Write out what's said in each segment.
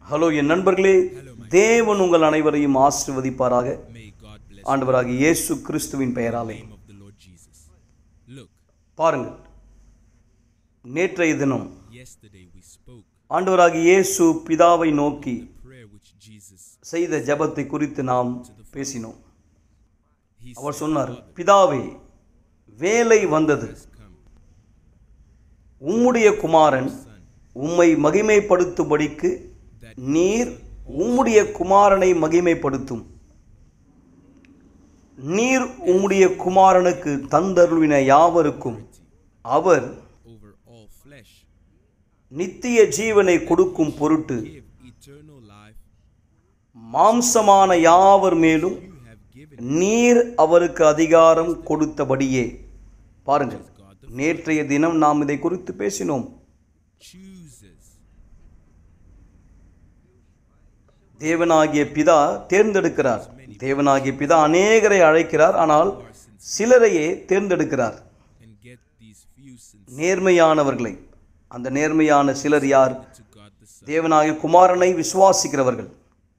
Hello என் நண்பர்களே தேவன் உங்கள் அனைவரையும் ஆசிர்வதிப்பாராக May God bless ஆண்டவராக இயேசு கிறிஸ்துவின் பெயராலே the name of the Lord Jesus. Look, பாருங்கள் நேற்றைய தினம் yesterday we spoke ஆண்டவராக இயேசு பிதாவை நோக்கி prayer which Jesus செய்த ஜெபத்தை குறித்து நாம் பேசினோம் he அவர் சொன்னார் பிதாவே வேலை வந்தது has come. உம்முடைய குமாரன் உம்மை மகிமைப்படுத்தும்படிக்கு நீர் உம்முடைய குமாரனை மகிமைப்படுத்தும் நீர் உம்முடைய குமாரனுக்கு தந்தருளின யாவருக்கும் அவர் over all flesh. நித்திய ஜீவனை கொடுக்கும் பொருட்டு Give eternal life. மாம்சமான யாவர் மேலும் You have given நீர் அவருக்கு அதிகாரம் கொடுத்தபடியே பாருங்கள் நேற்றைய தினம் நாம் இதை குறித்து பேசினோம் chooses. தேவனாகிய பிதா தேர்ந்தெடுக்கிறார் தேவனாகிய பிதா அநேகரை அழைக்கிறார் ஆனால் சிலரையே தேர்ந்தெடுக்கிறார் and get these few sins நேர்மையானவர்களை அந்த நேர்மையான சிலர் யார் to God the Son. தேவனாகிய குமாரனை விசுவாசிக்கிறவர்கள்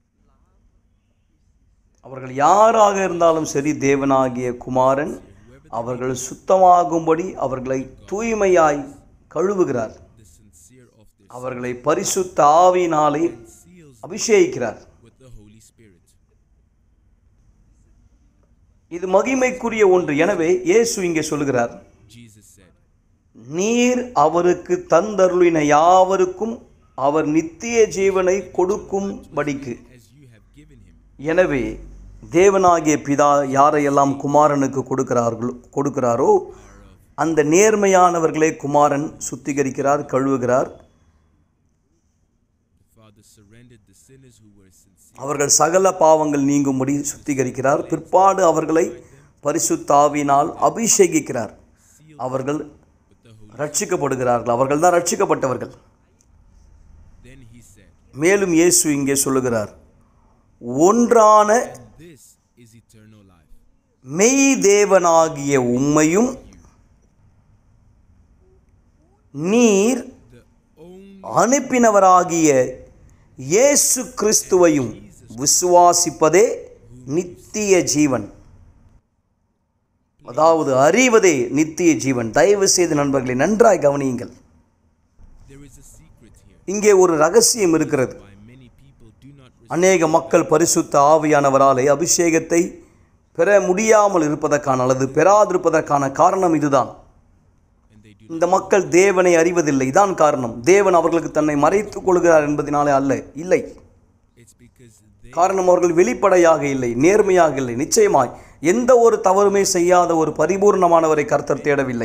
அவர்கள் யாராக இருந்தாலும் சரி தேவனாகிய குமாரன் அவர்கள் சுத்தமாகும்படி அவர்களை தூய்மையாய் கழுவுகிறார் The sincere of their அவர்களை பரிசுத்த ஆவியினாலே seals அபிஷேகிக்கிறார் with the Holy Spirit. இது மகிமைக்குரிய ஒன்று எனவே இயேசு இங்கே சொல்கிறார் Jesus said, நீர் அவருக்கு தந்தருளின யாவருக்கும் அவர் நித்திய ஜீவனை கொடுக்கும்படிக்கு As you have given him, எனவே தேவனாகிய பிதா யாரையெல்லாம் குமாரனுக்கு கொடுக்கிறார்களோ கொடுக்கிறாரோ அந்த நேர்மையானவர்களே குமாரன் சுத்திகரிக்கிறார் கழுவுகிறார் the Father surrendered the sinners who were sincere. அவர்கள் சகல பாவங்கள் நீங்கும்படி சுத்திகரிக்கிறார் பிற்பாடு அவர்களை பரிசுத்தாவினால் அபிஷேகிக்கிறார் அவர்கள் with the Holy. ரட்சிக்கப்படுகிறார்கள் அவர்கள் தான் ரட்சிக்கப்பட்டவர்கள் Then he said, மேலும் இயேசு இங்கே சொல்லுகிறார் ஒன்றான This is eternal life. மெய் தேவனாகிய உம்மையும் நீர் The only அனுப்பினவராகிய இயேசு கிறிஸ்துவையும் விசுவாசிப்பதே நித்திய ஜீவன் அதாவது அறிவதே நித்திய ஜீவன் தயவு செய்து நண்பர்களை நன்றாய் கவனியுங்கள் there is a secret here இங்கே ஒரு ரகசியம் இருக்கிறது why many people do not receive அநேக மக்கள் பரிசுத்த ஆவியானவராலே அபிஷேகத்தை பெற முடியாமல் இருப்பதற்கான அல்லது பெறாதிருப்பதற்கான காரணம் இதுதான் and they do இந்த மக்கள் தேவனை அறிவதில்லை இதான் காரணம் தேவன் அவர்களுக்கு தன்னை மறைத்துக் கொள்கிறார் என்பதனாலே அல்ல இல்லை it's because they காரணம் அவர்கள் வெளிப்படையாக இல்லை நேர்மையாக இல்லை நிச்சயமாய் எந்த ஒரு தவறுமே செய்யாத ஒரு பரிபூர்ணமானவரை கர்த்தர் தேடவில்லை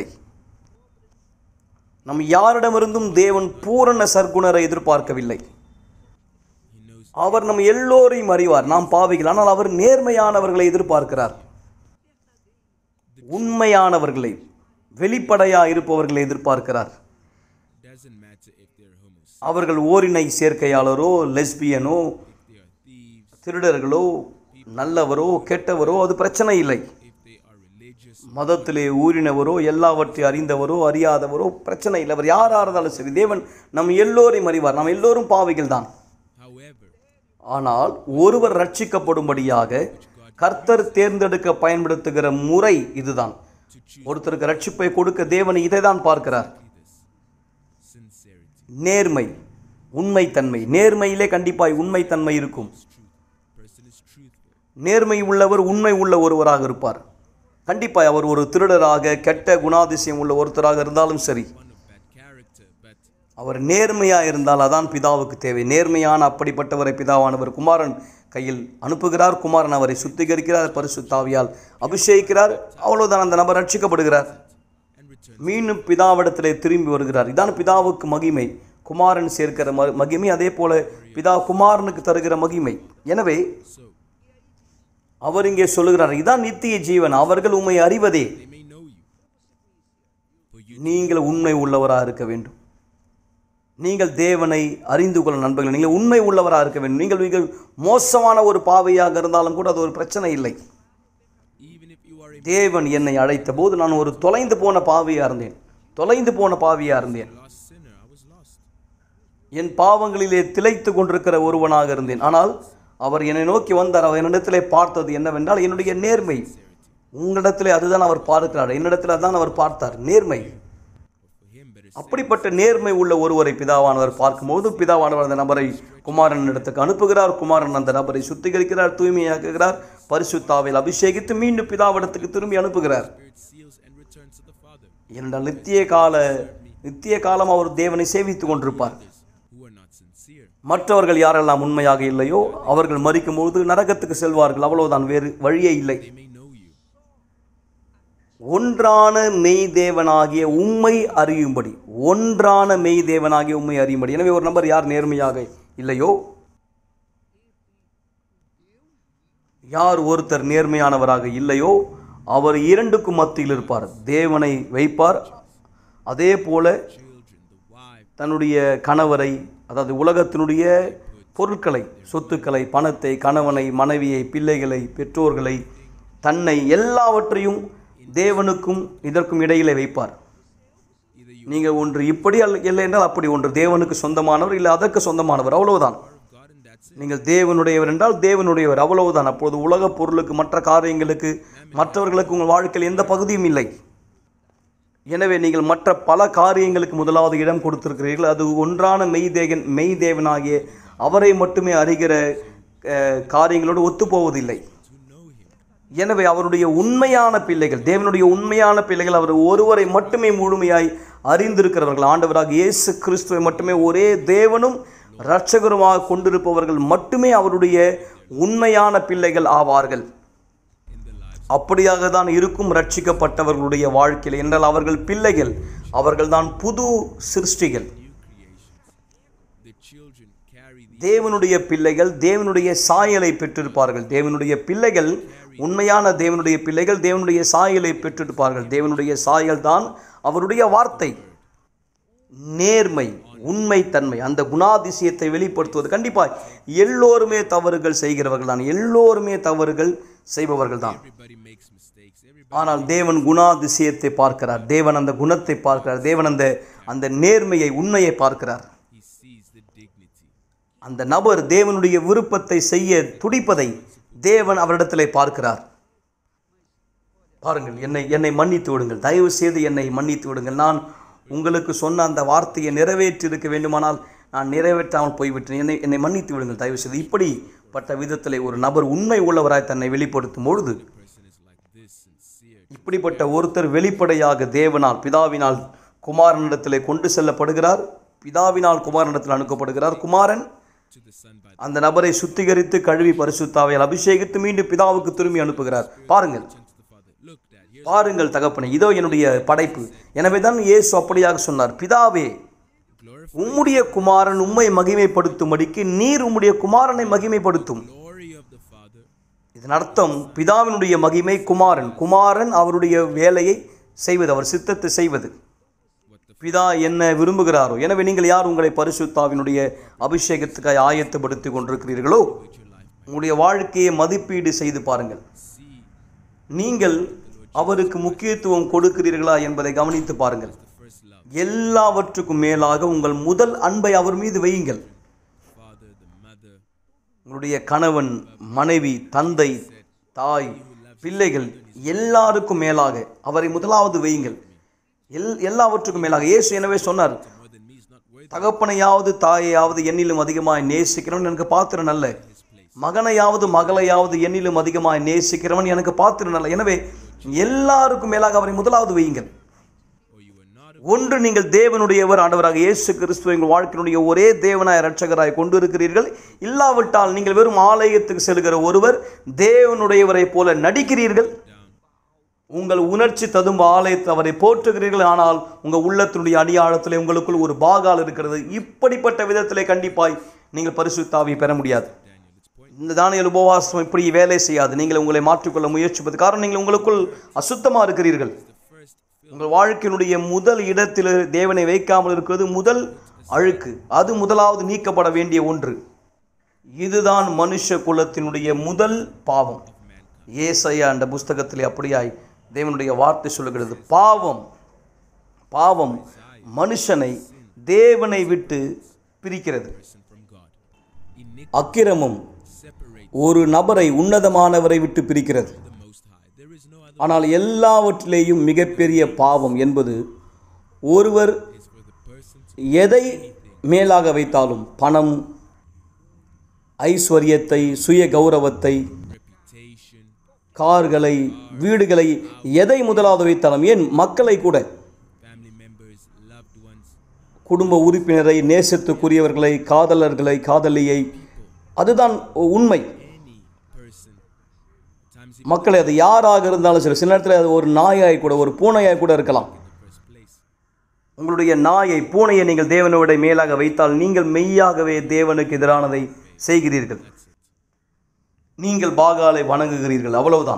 நம் யாரிடமிருந்தும் தேவன் பூரண சர்க்குணரை எதிர்பார்க்கவில்லை he knows அவர் நம் எல்லோரையும் அறிவார் நாம் பாவிகள் ஆனால் அவர் நேர்மையானவர்களை எதிர்பார்க்கிறார் உண்மையானவர்களை வெளிப்படையா இருப்பவர்களை எதிர்பார்க்கிறார் doesn't matter if they're homosexual, அவர்கள் ஓரினை சேர்க்கையாளரோ லெஸ்பியனோ if they are thieves, திருடர்களோ நல்லவரோ கெட்டவரோ அது பிரச்சனை இல்லை if they are religious, மதத்திலே ஊறினவரோ எல்லாவற்றையும் அறிந்தவரோ அறியாதவரோ பிரச்சனை இல்லை அவர் யாராக இருந்தாலும் சரி தேவன் நம் எல்லோரையும் அறிவார் நாம் எல்லோரும் பாவிகள் தான் however, ஆனால் ஒருவர் ரட்சிக்கப்படும்படியாக கர்த்தர் தேர்ந்தெடுக்க பயன்படுத்துகிற முறை இதுதான் ஒருத்தருக்கு ரட்சிப்பை கொடுக்க தேவன் இதை தான் பார்க்கிறார் this sincerity, நேர்மை உண்மைத்தன்மை நேர்மையிலே கண்டிப்பாய் உண்மைத்தன்மை இருக்கும் truth. Person is truthful. நேர்மை உள்ளவர் உண்மை உள்ள ஒருவராக இருப்பார் கண்டிப்பாய் அவர் ஒரு திருடராக கெட்ட குணாதிசயம் உள்ள ஒருத்தராக இருந்தாலும் சரி One of bad character, but அவர் நேர்மையாக இருந்தால் அதான் பிதாவுக்கு தேவை நேர்மையான அப்படிப்பட்டவரை பிதாவானவர் குமாரன் கையில் அனுப்புகிறார் குமாரன் அவரை சுத்திகரிக்கிறார் பரிசுத்தாவியால் அபிஷேகிக்கிறார் அவ்வளவுதான் அந்த நபர் ரட்சிக்கப்படுகிறார் and return. மீண்டும் பிதாவிடத்திலே திரும்பி வருகிறார் இதான் பிதாவுக்கு மகிமை குமாரன் சேர்க்கிற ம மகிமை அதே போல பிதா குமாரனுக்கு தருகிற மகிமை எனவே So அவர் இங்கே சொல்லுகிறார் இதான் நித்திய ஜீவன் அவர்கள் உண்மை அறிவதே they may know you. For you நீங்கள் உண்மை உள்ளவராக இருக்க வேண்டும் நீங்கள் தேவனை அறிந்து கொள்ள நண்பர்கள் நீங்கள் உண்மை உள்ளவராக இருக்க வேண்டும் நீங்கள் நீங்கள் மோசமான ஒரு பாவையாக இருந்தாலும் கூட அது ஒரு பிரச்சனை இல்லை even if you are a தேவன் என்னை அழைத்த போது நான் ஒரு தொலைந்து போன பாவியாக இருந்தேன் தொலைந்து போன பாவியாக இருந்தேன் lost sinner, I was lost. என் பாவங்களிலே திளைத்து கொண்டிருக்கிற ஒருவனாக இருந்தேன் ஆனால் அவர் என்னை நோக்கி வந்தார் அவர் என்னிடத்திலே பார்த்தது என்னவென்றால் என்னுடைய நேர்மை உங்களிடத்திலே அதுதான் அவர் பார்க்கிறார் என்னிடத்தில் தான் அவர் பார்த்தார் நேர்மை For him, better அப்படிப்பட்ட நேர்மை உள்ள ஒருவரை பிதாவானவர் பார்க்கும்போது பிதாவானவர் அந்த நபரை குமாரன் இடத்துக்கு அனுப்புகிறார் குமாரன் அந்த நபரை சுத்திகரிக்கிறார் தூய்மையாக்குகிறார் பரிசுத்தாவில் அபிஷேகித்து மீண்டும் பிதாவிடத்துக்கு திரும்பி அனுப்புகிறார் Spirit seals and returns to the Father. ஏனென்றால் நித்திய கால நித்திய காலம் அவர் தேவனை சேவித்துக் கொண்டிருப்பார் Others who are not sincere. மற்றவர்கள் யாரெல்லாம் உண்மையாக இல்லையோ அவர்கள் மறிக்கும்போது நரகத்துக்கு செல்வார்கள் அவ்வளவுதான் வேறு வழியே இல்லை They may know you. ஒன்றான மெய் தேவனாகிய உம்மை அறியும்படி ஒன்றான மெய் தேவனாகிய உம்மை அறியும்படி எனவே ஒரு நபர் யார் நேர்மையாக இல்லையோ யார் ஒருத்தர் நேர்மையானவராக இல்லையோ அவர் இரண்டுக்கும் மத்தியில் இருப்பார் தேவனை வைப்பார் அதே போல Children, the wife, தன்னுடைய கணவரை அதாவது உலகத்தினுடைய பொருட்களை சொத்துக்களை பணத்தை கணவனை மனைவியை பிள்ளைகளை பெற்றோர்களை தன்னை எல்லாவற்றையும் தேவனுக்கும் இதற்கும் இடையிலே வைப்பார் either you நீங்கள் ஒன்று இப்படி அல்ல இல்லை என்றால் அப்படி ஒன்று தேவனுக்கு சொந்தமானவர் இல்லை அதற்கு சொந்தமானவர் அவ்வளவுதான் are of God and that's it. நீங்கள் தேவனுடையவர் என்றால் தேவனுடையவர் அவ்வளவுதான் அப்பொழுது உலகப் பொருளுக்கு மற்ற காரியங்களுக்கு மற்றவர்களுக்கு உங்கள் வாழ்க்கையில் எந்த பகுதியும் இல்லை எனவே நீங்கள் மற்ற பல காரியங்களுக்கு முதலாவது இடம் கொடுத்திருக்கிறீர்கள் அது ஒன்றான மெய்தேகன் மெய்தேவனாகிய அவரை மட்டுமே அறிகிற அஹ், காரியங்களோடு ஒத்துப்போவதில்லை To know him. எனவே அவருடைய உண்மையான பிள்ளைகள் தேவனுடைய உண்மையான பிள்ளைகள் அவர் ஒருவரை மட்டுமே முழுமையாய் அறிந்திருக்கிறவர்கள் ஆண்டவராக இயேசு கிறிஸ்துவை மட்டுமே ஒரே தேவனும் இரட்சகருமாக கொண்டிருப்பவர்கள் மட்டுமே அவருடைய உண்மையான பிள்ளைகள் ஆவார்கள் in the lives அப்படியாக தான் இருக்கும் ரட்சிக்கப்பட்டவர்களுடைய வாழ்க்கையில் என்றால் அவர்கள் பிள்ளைகள் அவர்கள்தான் புது சிருஷ்டிகள் new creation. The children carry the தேவனுடைய பிள்ளைகள் தேவனுடைய சாயலை பெற்றிருப்பார்கள் தேவனுடைய பிள்ளைகள் உண்மையான தேவனுடைய பிள்ளைகள் தேவனுடைய சாயலை பெற்றிருப்பார்கள் தேவனுடைய சாயல் தான் அவருடைய வார்த்தை நேர்மை உண்மைத்தன்மை அந்த குணாதிசயத்தை வெளிப்படுத்துவது கண்டிப்பாக எல்லோருமே தவறுகள் செய்கிறவர்கள் தான் எல்லோருமே தவறுகள் செய்பவர்கள் தான் everybody makes mistakes. Everybody ஆனால் தேவன் குணாதிசயத்தை பார்க்கிறார் தேவன் அந்த குணத்தை பார்க்கிறார் தேவன் அந்த அந்த நேர்மையை உண்மையை பார்க்கிறார் he sees the dignity. அந்த நபர் தேவனுடைய விருப்பத்தை செய்ய துடிப்பதை தேவன் அவரிடத்திலே பார்க்கிறார் பாருங்கள் என்னை என்னை மன்னித்து விடுங்கள் தயவு செய்து என்னை மன்னித்து விடுங்கள் நான் உங்களுக்கு சொன்ன அந்த வார்த்தையை நிறைவேற்றி இருக்க வேண்டுமானால் நான் நிறைவேற்றாமல் போய்விட்டேன் என்னை என்னை மன்னித்து விடுங்கள் தயவு செய்து இப்படிப்பட்ட விதத்திலே ஒரு நபர் உண்மை உள்ளவராய் தன்னை வெளிப்படுத்தும் பொழுது Person is like this, sincere. இப்படிப்பட்ட ஒருத்தர் வெளிப்படையாக தேவனால் பிதாவினால் குமாரனிடத்திலே கொண்டு செல்லப்படுகிறார் பிதாவினால் குமாரனிடத்தில் அனுப்பப்படுகிறார் குமாரன் To the Son by அந்த நபரை சுத்திகரித்து கழுவி பரிசுத்தாவையால் அபிஷேகித்து மீண்டும் பிதாவுக்கு திரும்பி அனுப்புகிறார் பாருங்கள் to the Father. Look, Dad, here's பாருங்கள் தகப்பனே இதோ என்னுடைய படைப்பு எனவே தான் இயேசு அப்படியாக சொன்னார் பிதாவே glorify உம்முடைய குமாரன் உம்மை மகிமைப்படுத்தும்படிக்கு நீர் உம்முடைய குமாரனை மகிமைப்படுத்தும் glory of the Father. இதன் அர்த்தம் பிதாவினுடைய மகிமை குமாரன் குமாரன் அவருடைய வேலையை செய்வது அவர் சித்தத்தை செய்வது What the பிதா என்ன விரும்புகிறாரோ எனவே நீங்கள் யார் உங்களை பரிசுத்தாவினுடைய அபிஷேகத்துக்காய் ஆயத்தப்படுத்தி கொண்டிருக்கிறீர்களோ with your life உங்களுடைய வாழ்க்கையை மதிப்பீடு செய்து பாருங்கள் see நீங்கள் அவருக்கு முக்கியத்துவம் கொடுக்கிறீர்களா என்பதை கவனித்து பாருங்கள் the first love. எல்லாவற்றுக்கும் மேலாக உங்கள் முதல் அன்பை அவர் மீது வையுங்கள் Father, the mother, உங்களுடைய கணவன் மனைவி தந்தை தாய் பிள்ளைகள் எல்லாருக்கும் மேலாக அவரை முதலாவது வையுங்கள் எல் எல்லாவற்றுக்கும் மேலாக இயேசு எனவே சொன்னார் more than me is not worthy தகப்பனையாவது தாயையாவது என்னிலும் அதிகமாய் நேசிக்கிறவன் எனக்கு பாத்திரம் அல்ல மகனையாவது மகளையாவது என்னிலும் அதிகமாய் நேசிக்கிறவன் எனக்கு பாத்திரம் அல்ல எனவே எல்லாருக்கும் மேலாக அவரை முதலாவது வையுங்கள் or you are not a ஒன்று நீங்கள் தேவனுடையவர் ஆண்டவராக இயேசு கிறிஸ்துவ எங்கள் வாழ்க்கையினுடைய ஒரே தேவனாய் இரட்சகராய் கொண்டிருக்கிறீர்கள் இல்லாவிட்டால் நீங்கள் வெறும் ஆலயத்துக்கு செல்கிற ஒருவர் தேவனுடையவரை போல நடிக்கிறீர்கள் down. உங்கள் உணர்ச்சி ததும்ப ஆலயத்தில் அவரை போற்றுகிறீர்கள் ஆனால் உங்கள் உள்ளத்தினுடைய அடியாழத்திலே உங்களுக்குள் ஒரு பாகால் இருக்கிறது இப்படிப்பட்ட விதத்திலே கண்டிப்பாய் நீங்கள் பரிசுத்தாவி பெற முடியாது Daniel, it's point இந்த தானியல் உபவாசம் இப்படி வேலை செய்யாது நீங்கள் உங்களை மாற்றிக்கொள்ள முயற்சிப்பது காரணம் நீங்கள் உங்களுக்குள் அசுத்தமாக இருக்கிறீர்கள் the first உங்கள் வாழ்க்கையினுடைய முதல் இடத்தில் தேவனை வைக்காமல் இருக்கிறது முதல் அழுக்கு அது முதலாவது நீக்கப்பட வேண்டிய ஒன்று இதுதான் மனுஷ குலத்தினுடைய முதல் பாவம் ஏசையா என்ற புஸ்தகத்திலே அப்படியாய் தேவனுடைய வார்த்தை சொல்லுகிறது பாவம் பாவம் மனுஷனை தேவனை விட்டு பிரிக்கிறது person from God. Iniquity அக்கிரமம் separates ஒரு நபரை உன்னதமானவரை விட்டு பிரிக்கிறது the Most High. There is no other ஆனால் எல்லாவற்றிலேயும் மிகப்பெரிய பாவம் என்பது ஒருவர் place for the person to எதை மேலாக வைத்தாலும் பணம் ஐஸ்வர்யத்தை சுய கௌரவத்தை reputation, கார்களை வீடுகளை எதை முதலாவது வைத்தாலும் ஏன் மக்களை கூட family members, loved ones, குடும்ப உறுப்பினரை நேசத்துக்குரியவர்களை காதலர்களை காதலியை அதுதான் உண்மை any person. Times மக்களை அது யாராக இருந்தாலும் சரி சில நேரத்தில் அது ஒரு நாயாய் கூட ஒரு பூனையாய் கூட இருக்கலாம் in the first place. உங்களுடைய நாயை பூனையை நீங்கள் தேவனோட மேலாக வைத்தால் நீங்கள் மெய்யாகவே தேவனுக்கு எதிரானதை செய்கிறீர்கள் நீங்கள் பாகாலை வணங்குகிறீர்கள் அவ்வளவுதான்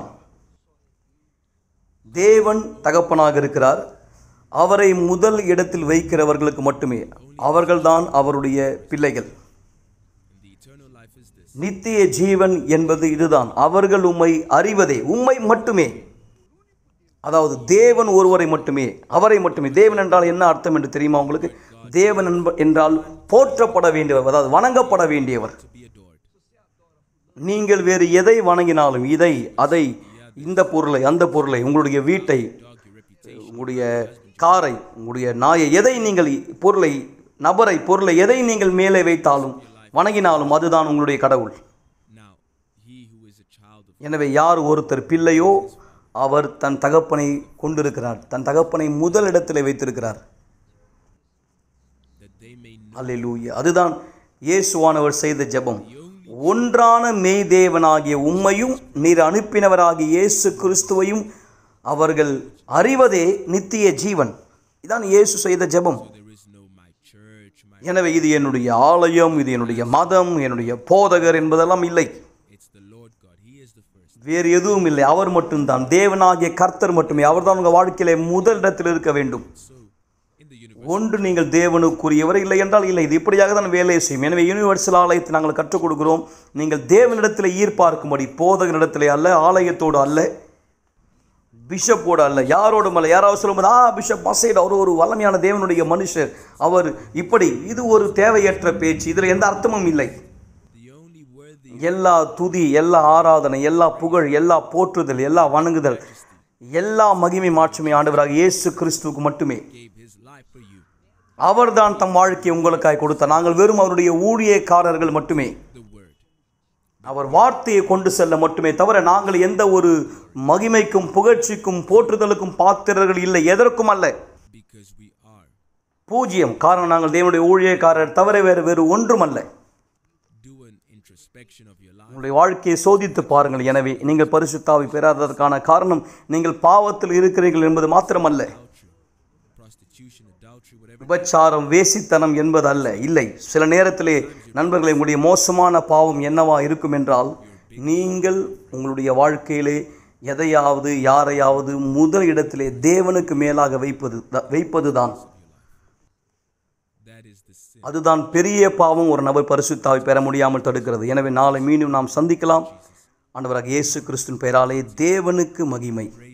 தேவன் தகப்பனாக இருக்கிறார் அவரை முதல் இடத்தில் வைக்கிறவர்களுக்கு மட்டுமே அவர்கள்தான் அவருடைய பிள்ளைகள் And the eternal life is this நித்திய ஜீவன் என்பது இதுதான் அவர்கள் உம்மை அறிவதே உம்மை மட்டுமே அதாவது தேவன் ஒருவரை மட்டுமே அவரை மட்டுமே தேவன் என்றால் என்ன அர்த்தம் என்று தெரியுமா உங்களுக்கு தேவன் என்ப- என்றால் போற்றப்பட வேண்டியவர் அதாவது வணங்கப்பட வேண்டியவர் to be adored. நீங்கள் வேறு எதை வணங்கினாலும் இதை அதை இந்த பொருளை அந்த பொருளை உங்களுடைய வீட்டை Dog, your reputation, உங்களுடைய காரை உங்களுடைய நாயை எதை நீங்கள் பொருளை நபரை பொருளை எதை நீங்கள் மேலே வைத்தாலும் வணங்கினாலும் அதுதான் உங்களுடைய கடவுள் Now, he who is a child of எனவே யார் ஒருத்தர் பிள்ளையோ அவர் தன் தகப்பனை கொண்டிருக்கிறார் தன் தகப்பனை முதல் இடத்திலே வைத்திருக்கிறார் that they may know அல்லேலூயா அதுதான் இயேசுவானவர் செய்த ஜெபம் ஒன்றான மெய் தேவனாகிய உம்மையும் நீர் அனுப்பினவராகிய இயேசு கிறிஸ்துவையும் அவர்கள் அறிவதே நித்திய ஜீவன் இதான் இயேசு செய்த ஜெபம் there is no my church, my எனவே இது என்னுடைய ஆலயம் இது என்னுடைய மதம் என்னுடைய போதகர் என்பதெல்லாம் இல்லை it's the Lord God. He is the first. வேறு எதுவும் இல்லை அவர் மட்டும்தான் தேவனாகிய கர்த்தர் மட்டுமே அவர்தான் உங்கள் வாழ்க்கையிலே முதல் இடத்தில் இருக்க வேண்டும் So, in the universe, ஒன்று நீங்கள் தேவனுக்குரியவர் இல்லை என்றால் இல்லை இது இப்படியாக தான் வேலையை செய்யும் எனவே யூனிவர்சல் ஆலயத்தை நாங்கள் கற்றுக் கொடுக்கிறோம் நீங்கள் தேவனிடத்தில் ஈர்ப்பார்க்கும்படி போதகனிடத்திலே அல்ல ஆலயத்தோடு அல்ல பிஷப்போடு அல்ல யாரோடும் அல்ல யாராவது சொல்லும்போது ஆ பிஷப் மசைட் அவர் ஒரு வல்லமையான தேவனுடைய மனுஷர் அவர் இப்படி இது ஒரு தேவையற்ற பேச்சு இதில் எந்த அர்த்தமும் இல்லை the only worthy எல்லா துதி எல்லா ஆராதனை எல்லா புகழ் எல்லா போற்றுதல் எல்லா வணங்குதல் எல்லா மகிமை மாட்சிமை ஆண்டவராக இயேசு கிறிஸ்துவுக்கு மட்டுமே gave his life for you, அவர்தான் தம் வாழ்க்கையை உங்களுக்காய் கொடுத்தார் நாங்கள் வெறும் அவருடைய ஊழியக்காரர்கள் மட்டுமே the word. அவர் வார்த்தையை கொண்டு செல்ல மட்டுமே தவிர நாங்கள் எந்த ஒரு மகிமைக்கும் புகழ்ச்சிக்கும் போற்றுதலுக்கும் பாத்திரர்கள் இல்லை எதற்கும் அல்ல Because we are. பூஜ்யம் காரணம் நாங்கள் தேவனுடைய ஊழியக்காரர் தவிர வேறு வேறு ஒன்றும் அல்ல Do an introspection of your life. உங்களுடைய வாழ்க்கையை சோதித்து பாருங்கள் எனவே நீங்கள் பரிசுத்தாவை பெறாததற்கான காரணம் நீங்கள் பாவத்தில் இருக்கிறீர்கள் என்பது மாத்திரமல்ல Adultery, prostitution, adultery, whatever. விபச்சாரம் வேசித்தனம் என்பது அல்ல இல்லை சில நேரத்திலே நண்பர்களே உங்களுடைய மோசமான பாவம் என்னவா இருக்கும் என்றால் நீங்கள் உங்களுடைய வாழ்க்கையிலே எதையாவது யாரையாவது முதல் இடத்திலே தேவனுக்கு மேலாக வைப்பது வைப்பது தான் That is the sin. அதுதான் பெரிய பாவம் ஒரு நபர் பரிசுத்தாவை பெற முடியாமல் தடுக்கிறது எனவே நாளை மீண்டும் நாம் சந்திக்கலாம் ஆண்டவராக இயேசு கிறிஸ்துவின் பெயராலே தேவனுக்கு மகிமை